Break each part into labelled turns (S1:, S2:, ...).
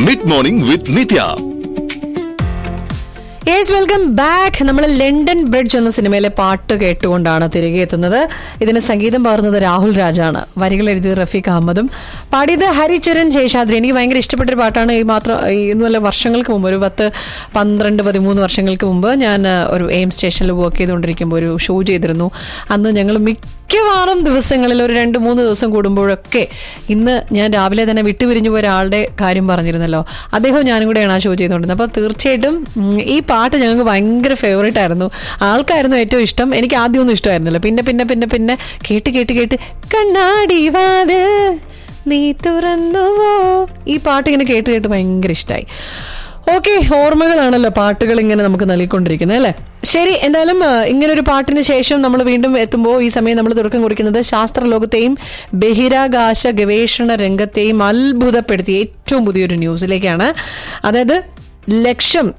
S1: mid morning with Nithya
S2: yes welcome back നമ്മൾ London bridge എന്ന സിനിമയിലെ പാട്ട് കേട്ടുകൊണ്ടാണ് തിരികെ എത്തുന്നത് ഇതിന് സംഗീതം പകർന്നത് രാഹുൽ രാജാണ് വരികൾ എഴുതിയത് റഫീഖ് അഹമ്മദും പാടിയത് ഹരിചരൺ ശേഷാദ്രി എനിക്ക് ഭയങ്കര ഇഷ്ടപ്പെട്ട ഒരു പാട്ടാണ് ഈ മാത്രം ഈ ഇന്നുമല്ല വർഷങ്ങൾക്ക് മുമ്പ് ഒരു പത്ത് പന്ത്രണ്ട് പതിമൂന്ന് വർഷങ്ങൾക്ക് മുമ്പ് ഞാൻ ആ, ഒരു എയിം സ്റ്റേഷനിൽ വർക്ക് ചെയ്തുകൊണ്ടിരിക്കുമ്പോൾ ഒരു ഷോ ചെയ്തിരുന്നു അന്ന് ഞങ്ങൾ മിക്കവാറും ദിവസങ്ങളിൽ ഒരു രണ്ട് മൂന്ന് ദിവസം കൂടുമ്പോഴൊക്കെ ഇന്ന് ഞാൻ രാവിലെ തന്നെ വിട്ടുപിരിഞ്ഞു പോയ ഒരാളുടെ കാര്യം പറഞ്ഞിരുന്നല്ലോ അദ്ദേഹം ഞാനും കൂടെയാണ് ആ ഷോ ചെയ്തുകൊണ്ടിരുന്നത് അപ്പോൾ തീർച്ചയായിട്ടും ഉം, ഈ പാട്ട് ഞങ്ങൾക്ക് ഭയങ്കര ഫേവറേറ്റ് ആയിരുന്നു ആൾക്കായിരുന്നു ഏറ്റവും ഇഷ്ടം എനിക്ക് ആദ്യമൊന്നും ഇഷ്ടമായിരുന്നില്ല പിന്നെ പിന്നെ പിന്നെ പിന്നെ കേട്ട് കേട്ട് കേട്ട് കണ്ണാടി വാത് നീ തുറന്നുവോ ഈ പാട്ട് ഇങ്ങനെ കേട്ട് കേട്ട് ഭയങ്കര ഇഷ്ടമായി ഓക്കെ ഓർമ്മകളാണല്ലോ പാട്ടുകൾ ഇങ്ങനെ നമുക്ക് നൽകിക്കൊണ്ടിരിക്കുന്നത് അല്ലേ ശരി എന്തായാലും ആ, ഇങ്ങനെ ഒരു പാട്ടിന് ശേഷം നമ്മൾ വീണ്ടും എത്തുമ്പോൾ ഈ സമയം നമ്മൾ തുടക്കം കുറിക്കുന്നത് ശാസ്ത്ര ലോകത്തെയും ബഹിരാകാശ ഗവേഷണ രംഗത്തെയും അത്ഭുതപ്പെടുത്തിയ ഏറ്റവും പുതിയൊരു ന്യൂസിലേക്കാണ് അതായത് ലക്ഷം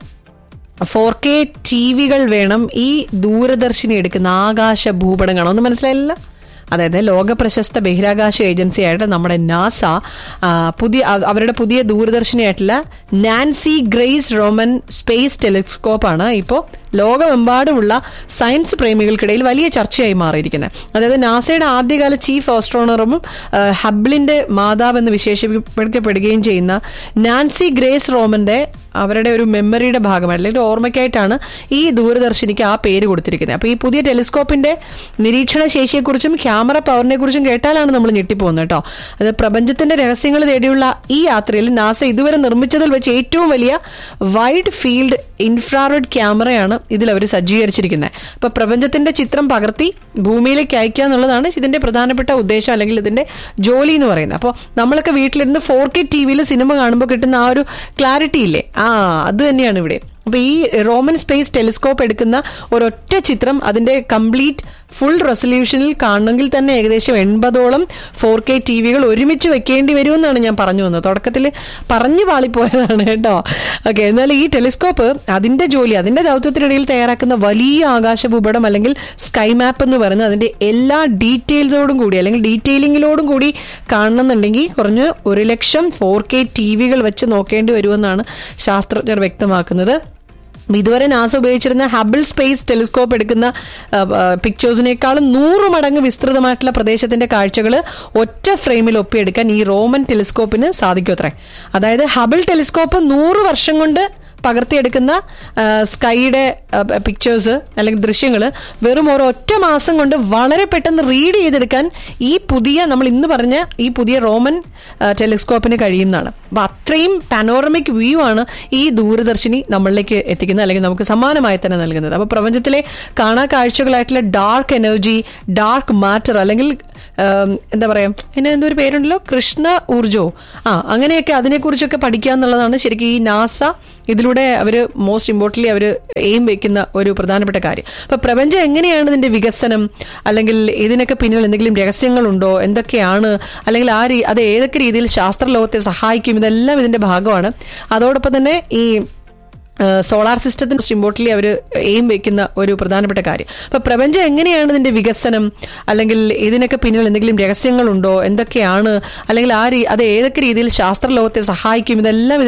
S2: ഫോർ കെ ടി വികൾ വേണം ഈ ദൂരദർശിനി എടുക്കുന്ന ആകാശ ഭൂപടങ്ങൾ ഒന്നും മനസ്സിലായില്ല അതായത് ലോക പ്രശസ്ത ബഹിരാകാശ ഏജൻസിയായിട്ട് നമ്മുടെ നാസ ആ, പുതിയ അ- അവരുടെ പുതിയ ദൂരദർശിനിയായിട്ടുള്ള നാൻസി ഗ്രേസ് റോമൻ സ്പേസ് ടെലിസ്കോപ്പാണ് ഇപ്പോൾ ലോകമെമ്പാടുമുള്ള സയൻസ് പ്രേമികൾക്കിടയിൽ വലിയ ചർച്ചയായി മാറിയിരിക്കുന്നത് അതായത് നാസയുടെ ആദ്യകാല ചീഫ് ആസ്ട്രോണറും ആ, ഹബിളിന്റെ മാതാവ് എന്ന് വിശേഷിപ്പിക്കപ്പെടുകയും ചെയ്യുന്ന നാൻസി ഗ്രേസ് റോമന്റെ അവരുടെ ഒരു മെമ്മറിയുടെ ഭാഗമായിട്ട് അല്ലെങ്കിൽ ഒരു ഓർമ്മയ്ക്കായിട്ടാണ് ഈ ദൂരദർശിനിക്ക് ആ പേര് കൊടുത്തിരിക്കുന്നത് അപ്പോൾ ഈ പുതിയ ടെലിസ്കോപ്പിന്റെ നിരീക്ഷണ ശേഷിയെക്കുറിച്ചും ക്യാമറ പവറിനെ കുറിച്ചും കേട്ടാലാണ് നമ്മൾ ഞെട്ടിപ്പോകുന്നത് കേട്ടോ അത് പ്രപഞ്ചത്തിന്റെ രഹസ്യങ്ങൾ തേടിയുള്ള ഈ യാത്രയിൽ നാസ ഇതുവരെ നിർമ്മിച്ചതിൽ വെച്ച് ഏറ്റവും വലിയ വൈഡ് ഫീൽഡ് ഇൻഫ്രാറെഡ് ക്യാമറയാണ് ഇതിൽ അവർ സജ്ജീകരിച്ചിരിക്കുന്നത് അപ്പോൾ പ്രപഞ്ചത്തിന്റെ ചിത്രം പകർത്തി ഭൂമിയിലേക്ക് അയക്കുക എന്നുള്ളതാണ് ഇതിന്റെ പ്രധാനപ്പെട്ട ഉദ്ദേശം അല്ലെങ്കിൽ ഇതിന്റെ ജോലി എന്ന് പറയുന്നത് അപ്പോൾ നമ്മളൊക്കെ വീട്ടിലിരുന്ന് ഫോർ കെ ടി വിയിൽ സിനിമ കാണുമ്പോൾ കിട്ടുന്ന ആ ഒരു ക്ലാരിറ്റി ഇല്ലേ ആ അത് തന്നെയാണ് ഇവിടെ അപ്പൊ ഈ റോമൻ സ്പേസ് ടെലിസ്കോപ്പ് എടുക്കുന്ന ഒരൊറ്റ ചിത്രം അതിന്റെ കംപ്ലീറ്റ് ഫുൾ റെസൊല്യൂഷനിൽ കാണണമെങ്കിൽ തന്നെ ഏകദേശം എൺപതോളം ഫോർ കെ ടി വികൾ ഒരുമിച്ച് വെക്കേണ്ടി വരുമെന്നാണ് ഞാൻ പറഞ്ഞു വന്നത് തുടക്കത്തിൽ പറഞ്ഞു പാളിപ്പോയതാണ് കേട്ടോ ഓക്കെ എന്നാൽ ഈ ടെലിസ്കോപ്പ് അതിന്റെ ജോലി അതിന്റെ ദൗത്യത്തിനിടയിൽ തയ്യാറാക്കുന്ന വലിയ ആകാശ ഭൂപടം അല്ലെങ്കിൽ സ്കൈ മാപ്പ് എന്ന് പറയുന്നത് അതിന്റെ എല്ലാ ഡീറ്റെയിൽസോടും കൂടി അല്ലെങ്കിൽ ഡീറ്റെയിലിങ്ങിലോടും കൂടി കാണണമെന്നുണ്ടെങ്കിൽ കുറഞ്ഞ് ഒരു ലക്ഷം ഫോർ കെ ടി വികൾ വെച്ച് നോക്കേണ്ടി വരുമെന്നാണ് ശാസ്ത്രജ്ഞർ വ്യക്തമാക്കുന്നത് ഇതുവരെ നാസ ഉപയോഗിച്ചിരുന്ന ഹബിൾ സ്പേസ് ടെലിസ്കോപ്പ് എടുക്കുന്ന പിക്ചേഴ്സിനേക്കാളും നൂറ് മടങ്ങ് വിസ്തൃതമായിട്ടുള്ള പ്രദേശത്തിന്റെ കാഴ്ചകൾ ഒറ്റ ഫ്രെയിമിൽ ഒപ്പിയെടുക്കാൻ ഈ റോമൻ ടെലിസ്കോപ്പിന് സാധിക്കും അത്രേ അതായത് ഹബിൾ ടെലിസ്കോപ്പ് നൂറ് വർഷം കൊണ്ട് പകർത്തിയെടുക്കുന്ന ആ, സ്കൈയുടെ പിക്ചേഴ്സ് അല്ലെങ്കിൽ ദൃശ്യങ്ങൾ വെറും ഒരൊറ്റ മാസം കൊണ്ട് വളരെ പെട്ടെന്ന് റീഡ് ചെയ്തെടുക്കാൻ ഈ പുതിയ നമ്മൾ ഇന്ന് പറഞ്ഞ ഈ പുതിയ റോമൻ ആ, ടെലിസ്കോപ്പിന് കഴിയുന്നതാണ് അപ്പൊ അത്രയും പാനോറമിക് വ്യൂ ആണ് ഈ ദൂരദർശിനി നമ്മളിലേക്ക് എത്തിക്കുന്നത് അല്ലെങ്കിൽ നമുക്ക് സമ്മാനമായി തന്നെ നൽകുന്നത് അപ്പൊ പ്രപഞ്ചത്തിലെ കാണാ കാഴ്ചകളായിട്ടുള്ള ഡാർക്ക് എനർജി ഡാർക്ക് മാറ്റർ അല്ലെങ്കിൽ ആം, എന്താ പറയാ അതിന് എന്തോ ഒരു പേരുണ്ടല്ലോ കൃഷ്ണ ഊർജോ ആ അങ്ങനെയൊക്കെ അതിനെക്കുറിച്ചൊക്കെ പഠിക്കുക എന്നുള്ളതാണ് ശരിക്കും ഈ നാസ ഇതിലൂടെ അവർ മോസ്റ്റ് ഇമ്പോർട്ടൻ്റ്ലി അവർ എയിം വെക്കുന്ന ഒരു പ്രധാനപ്പെട്ട കാര്യം അപ്പൊ പ്രപഞ്ചം എങ്ങനെയാണ് ഇതിന്റെ വികസനം അല്ലെങ്കിൽ ഇതിനൊക്കെ പിന്നിൽ എന്തെങ്കിലും രഹസ്യങ്ങളുണ്ടോ എന്തൊക്കെയാണ് അല്ലെങ്കിൽ ആ രീ അത് ഏതൊക്കെ രീതിയിൽ ശാസ്ത്രലോകത്തെ സഹായിക്കും ഇതെല്ലാം ഇതിന്റെ ഭാഗമാണ് അതോടൊപ്പം തന്നെ ഈ സോളാർ സിസ്റ്റത്തിന് ഇമ്പോർട്ടൻ്റ്ലി അവർ എയിം വെക്കുന്ന ഒരു പ്രധാനപ്പെട്ട കാര്യം അപ്പൊ പ്രപഞ്ചം എങ്ങനെയാണ് ഇതിന്റെ വികസനം അല്ലെങ്കിൽ ഇതിനൊക്കെ പിന്നിൽ എന്തെങ്കിലും രഹസ്യങ്ങളുണ്ടോ എന്തൊക്കെയാണ് അല്ലെങ്കിൽ ആ രീ അത് ഏതൊക്കെ രീതിയിൽ ശാസ്ത്രലോകത്തെ സഹായിക്കും ഇതെല്ലാം